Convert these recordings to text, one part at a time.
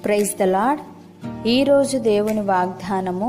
praise the lord ఈరోజు దేవుని వాగ్దానము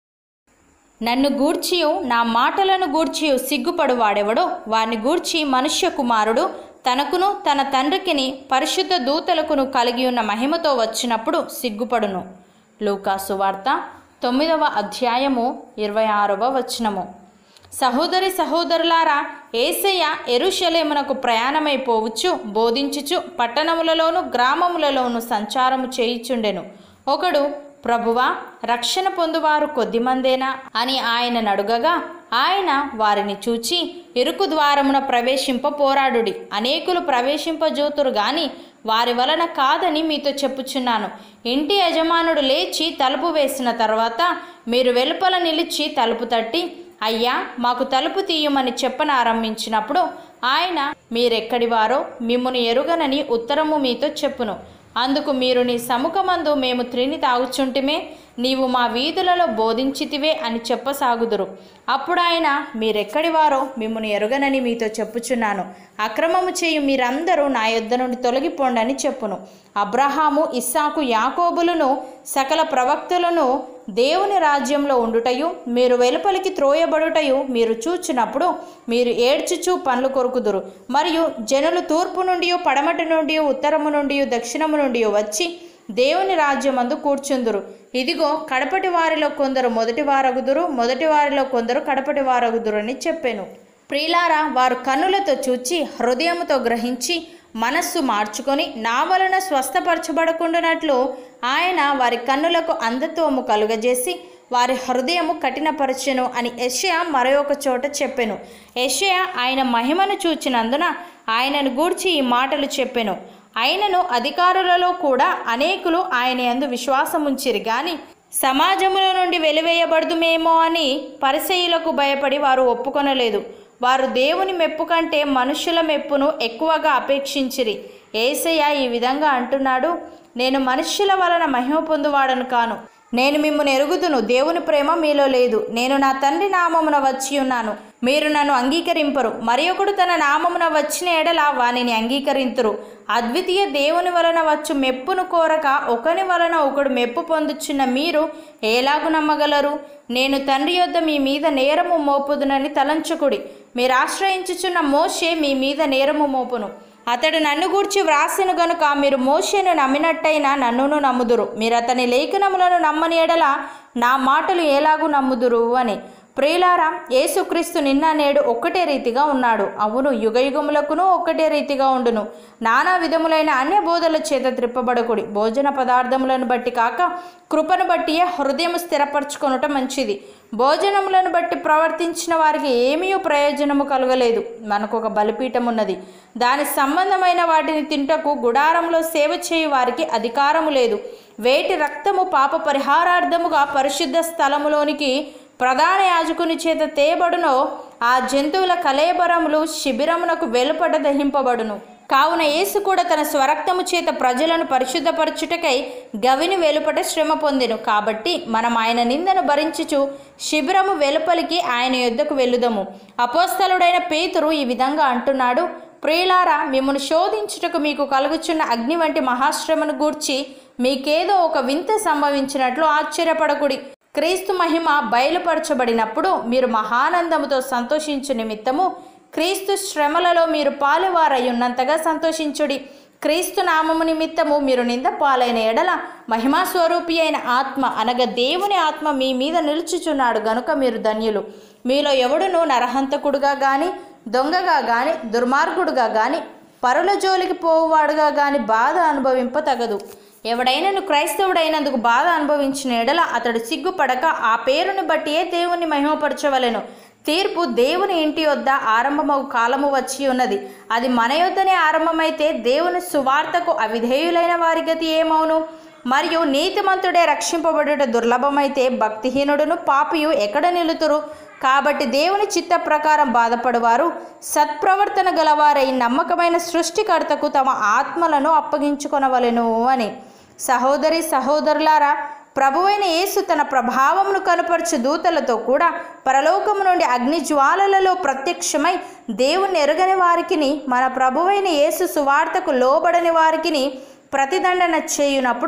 నన్ను గూర్చియు నా మాటలను గూర్చియు సిగ్గుపడు వాడెవడో వాని గూర్చి మనుష్య కుమారుడు తనకును తన తండ్రికిని పరిశుద్ధ దూతలకును కలిగి ఉన్న మహిమతో వచ్చినప్పుడు సిగ్గుపడును లూకాసు వార్త తొమ్మిదవ అధ్యాయము ఇరవై ఆరవ వచనము సహోదరి సహోదరులారా ఏసయ్య ఎరుషలేమునకు ప్రయాణమైపోవచ్చు బోధించుచు పట్టణములలోను గ్రామములలోను సంచారము చేయుచుండెను ఒకడు ప్రభువా రక్షణ పొందువారు కొద్దిమందేనా అని ఆయన నడుగగా ఆయన వారిని చూచి ఇరుకు ద్వారమున ప్రవేశింప పోరాడుడి అనేకులు ప్రవేశింపజూతురు గాని వారి వలన కాదని మీతో చెప్పుచున్నాను ఇంటి యజమానుడు లేచి తలుపు వేసిన తర్వాత మీరు వెలుపల నిలిచి తలుపు తట్టి అయ్యా మాకు తలుపు తీయమని చెప్పనారంభించినప్పుడు ఆయన మీరెక్కడివారో మిమ్మును ఎరుగనని ఉత్తరము మీతో చెప్పును అందుకు మీరు నీ సముఖమందు మేము త్రిని తాగుచుంటిమే నీవు మా వీధులలో బోధించితివే అని చెప్పసాగుదురు అప్పుడు ఆయన మీరెక్కడివారో మిమ్మల్ని ఎరుగనని మీతో చెప్పుచున్నాను అక్రమము చేయు మీరందరూ నా యొద్ద నుండి తొలగిపోండని చెప్పును అబ్రహాము ఇస్సాకు యాకోబులను సకల ప్రవక్తులను దేవుని రాజ్యంలో ఉండుటయు మీరు వెలుపలికి త్రోయబడుటయు మీరు చూచినప్పుడు మీరు ఏడ్చుచూ పండ్లు కొరుకుదురు మరియు జనులు తూర్పు నుండి పడమటి నుండి ఉత్తరము నుండి దక్షిణము నుండి వచ్చి దేవుని రాజ్యమందు కూర్చుందురు ఇదిగో కడపటి వారిలో కొందరు మొదటి వారగుదురు మొదటి వారిలో కొందరు కడపటి వారగుదురు అని చెప్పాను ప్రియులారా వారు కన్నులతో చూచి హృదయముతో గ్రహించి మనస్సు మార్చుకొని నా వలన స్వస్థపరచబడకుండానట్లు ఆయన వారి కన్నులకు అంధత్వము కలుగజేసి వారి హృదయము కఠినపరచెను అని యెషయా మరొక చోట చెప్పెను యెషయా ఆయన మహిమను చూచినందున ఆయనను గూర్చి ఈ మాటలు చెప్పెను ఆయనను అధికారులలో కూడా అనేకులు ఆయన యందు విశ్వాసముంచిరి గాని సమాజముల నుండి వెలివేయబడుదుమేమో అని పరిసయులకు భయపడి వారు ఒప్పుకొనలేదు వారు దేవుని మెప్పు కంటే మనుషుల మెప్పును ఎక్కువగా అపేక్షించిరి ఏసయ్య ఈ విధంగా అంటున్నాడు నేను మనుష్యుల వలన మహిమ పొందువాడను కాను నేను మిమ్మల్ని ఎరుగుదును దేవుని ప్రేమ మీలో లేదు నేను నా తండ్రి నామమున వచ్చి ఉన్నాను మీరు నన్ను అంగీకరింపరు మరి ఒకడు తన నామమున వచ్చిన ఎడల వానిని అంగీకరింతురు అద్వితీయ దేవుని వలన వచ్చు మెప్పును కోరక ఒకని వలన ఒకడు మెప్పు పొందుచున్న మీరు ఎలాగు నమ్మగలరు నేను తండ్రి యొద్ద మీ మీద నేరము మోపుదునని తలంచుకుడి మీరు ఆశ్రయించుచున్న మోషే మీ మీద నేరము మోపును అతడు నన్ను గూర్చి వ్రాసెను గనుక మీరు మోషేను నమ్మినట్టయినా నన్నును నమ్ముదురు మీరు అతని లేఖనములను నమ్మని ఎడల నా మాటలు ఎలాగూ నమ్ముదురు అని ప్రియులారా యేసుక్రీస్తు నిన్న నేడు ఒక్కటే రీతిగా ఉన్నాడు అవును యుగయుగములకును ఒక్కటే రీతిగా ఉండును నానా విధములైన అన్య బోధల చేత త్రిప్పబడకుడి భోజన పదార్థములను బట్టి కాక కృపను బట్టియే హృదయం స్థిరపరచుకొనుట మంచిది భోజనములను బట్టి ప్రవర్తించిన వారికి ఏమీ ప్రయోజనము కలగలేదు మనకు ఒక బలిపీఠం ఉన్నది దాని సంబంధమైన వాటిని తింటకు గుడారంలో సేవ చేయు వారికి అధికారము లేదు వేటి రక్తము పాప పరిహారార్థముగా పరిశుద్ధ స్థలములోనికి ప్రధాన యాజకుని చేత తేబడునో ఆ జంతువుల కలేబరములు శిబిరమునకు వెలుపట దహింపబడును కావున యేసు కూడా తన స్వరక్తము చేత ప్రజలను పరిశుద్ధపరచుటకై గవిని వెలుపట శ్రమ పొందెను కాబట్టి మనం ఆయన నిందను భరించుచు శిబిరము వెలుపలికి ఆయన యొద్దకు వెళ్ళుదము అపోస్తలుడైన పేతురు ఈ విధంగా అంటున్నాడు ప్రియులారా మిమ్మల్ని శోధించుటకు మీకు కలుగుచున్న అగ్ని వంటి మహాశ్రమను గూర్చి మీకేదో ఒక వింత సంభవించినట్లు ఆశ్చర్యపడకుడి క్రీస్తు మహిమ బయలుపరచబడినప్పుడు మీరు మహానందముతో సంతోషించు నిమిత్తము క్రీస్తు శ్రమలలో మీరు పాలువారై ఉన్నంతగా సంతోషించుడి క్రీస్తు నామము నిమిత్తము మీరు నింద పాలైన ఎడల మహిమా స్వరూపి అయిన ఆత్మ అనగా దేవుని ఆత్మ మీ మీద నిలుచుచున్నాడు గనుక మీరు ధన్యులు మీలో ఎవడును నరహంతకుడుగా గాని దొంగగా గాని దుర్మార్గుడుగా గాని పరుల జోలికి పోవువాడుగా గాని బాధ అనుభవింప తగదు ఎవడైనను క్రైస్తవుడైనందుకు బాధ అనుభవించిన ఎడల అతడు సిగ్గుపడక ఆ పేరుని బట్టియే దేవుని మహిమపరచవలెను తీర్పు దేవుని ఇంటి యొద్ద ఆరంభమగు కాలము వచ్చి ఉన్నది అది మన యొద్దనే ఆరంభమైతే దేవుని సువార్తకు అవిధేయులైన వారి గతి ఏమవును మరియు నీతిమంతుడే రక్షింపబడుట దుర్లభమైతే భక్తిహీనుడును పాపియు ఎక్కడ నిలుతురు కాబట్టి దేవుని చిత్త ప్రకారం బాధపడువారు సత్ప్రవర్తన గలవారై నమ్మకమైన సృష్టికర్తకు తమ ఆత్మలను అప్పగించుకొనవలెను అని సహోదరి సహోదరులారా ప్రభువైన యేసు తన ప్రభావమును కనపరచు దూతలతో కూడా పరలోకము నుండి అగ్ని జ్వాలలలో ప్రత్యక్షమై దేవుని ఎరుగని వారికిని మన ప్రభువైన యేసు సువార్తకు లోబడని వారికిని ప్రతిదండన చేయునప్పుడు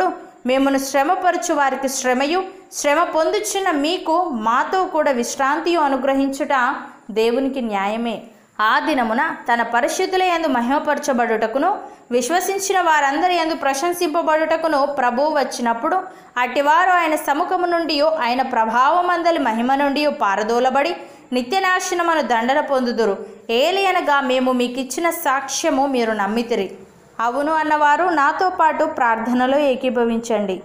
మేమును శ్రమపరచు వారికి శ్రమయు శ్రమ పొందుచున్న మీకు మాతో కూడా విశ్రాంతియు అనుగ్రహించుట దేవునికి న్యాయమే ఆ దినమున తన పరిశుద్ధుల యందు మహిమపరచబడుటకును విశ్వసించిన వారందరి యందు ప్రశంసింపబడుటకును ప్రభువు వచ్చినప్పుడు అటివారు ఆయన సముఖము నుండి ఆయన ప్రభావమందలి మహిమ నుండి పారదోలబడి నిత్యనాశనమును దండన పొందుదురు ఏలి అనగా మేము మీకు ఇచ్చిన సాక్ష్యము మీరు నమ్మితిరి అవును అన్నవారు నాతో పాటు ప్రార్థనలో ఏకీభవించండి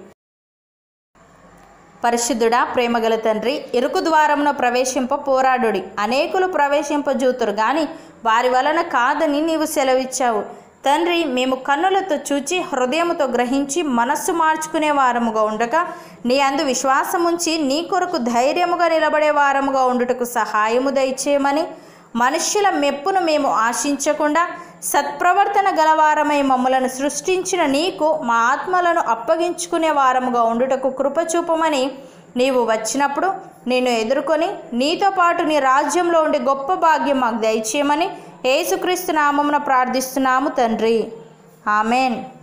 పరిశుద్ధుడా ప్రేమగల తండ్రి ఇరుకు ద్వారమున ప్రవేశింప పోరాడుడి అనేకులు ప్రవేశింపజూతురు గాని వారి వలన కాదని నీవు సెలవిచ్చావు తండ్రి మేము కన్నులతో చూచి హృదయముతో గ్రహించి మనస్సు మార్చుకునే వారముగా ఉండక నీ అందు విశ్వాసముంచి నీ కొరకు ధైర్యముగా నిలబడే వారముగా ఉండుటకు సహాయము దయచేయమని మనుష్యుల మెప్పును మేము ఆశించకుండా సత్ప్రవర్తన గలవారమై మమ్మలను సృష్టించిన నీకు మా ఆత్మలను అప్పగించుకునే వారముగా ఉండుటకు కృప చూపమని నీవు వచ్చినప్పుడు నేను ఎదుర్కొని నీతో పాటు నీ రాజ్యంలో ఉండే గొప్ప భాగ్యం మాకు దయచేయమని యేసుక్రీస్తు నామమున ప్రార్థిస్తున్నాము తండ్రి ఆమెన్